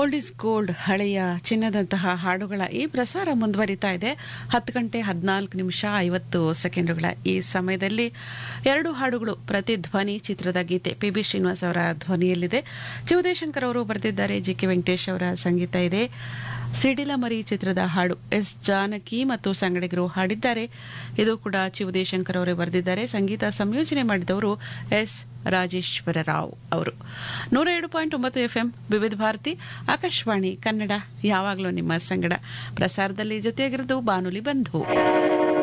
old is gold ಹಳೆಯ ಚಿನ್ನದಂತಹ ಹಾಡುಗಳ ಈ ಪ್ರಸಾರ ಮುಂದುವರಿತಾ ಇದೆ ಹತ್ತು ಗಂಟೆ ಹದಿನಾಲ್ಕು ನಿಮಿಷ ಐವತ್ತು ಸೆಕೆಂಡುಗಳ ಈ ಸಮಯದಲ್ಲಿ ಎರಡು ಹಾಡುಗಳು ಪ್ರತಿಧ್ವನಿ ಚಿತ್ರದ ಗೀತೆ ಪಿ ಬಿ ಶ್ರೀನಿವಾಸ್ ಅವರ ಧ್ವನಿಯಲ್ಲಿದೆ ಶಿವದೇಶಂಕರ್ ಅವರು ಬರೆದಿದ್ದಾರೆ ಜಿ ಕೆ ವೆಂಕಟೇಶ್ ಅವರ ಸಂಗೀತ ಇದೆ ಸಿಡಿಲ ಮರಿ ಚಿತ್ರದ ಹಾಡು ಎಸ್ ಜಾನಕಿ ಮತ್ತು ಸಂಗಡಿಗರು ಹಾಡಿದ್ದಾರೆ ಇದು ಕೂಡ ಶಿವದೇಶಂಕರ್ ಅವರೇ ಬರೆದಿದ್ದಾರೆ ಸಂಗೀತ ಸಂಯೋಜನೆ ಮಾಡಿದವರು ಎಸ್ ರಾಜೇಶ್ವರ ರಾವ್ ಅವರು ನೂರ ಏಳು ಪಾಯಿಂಟ್ ಒಂಬತ್ತು ಎಫ್ ಎಂ ವಿವಿಧ ಭಾರತಿ ಆಕಾಶವಾಣಿ ಕನ್ನಡ ಯಾವಾಗಲೂ ನಿಮ್ಮ ಸಂಗಡ ಪ್ರಸಾರದಲ್ಲಿ ಜೊತೆಯಾಗಿರೋದು ಬಾನುಲಿ ಬಂಧು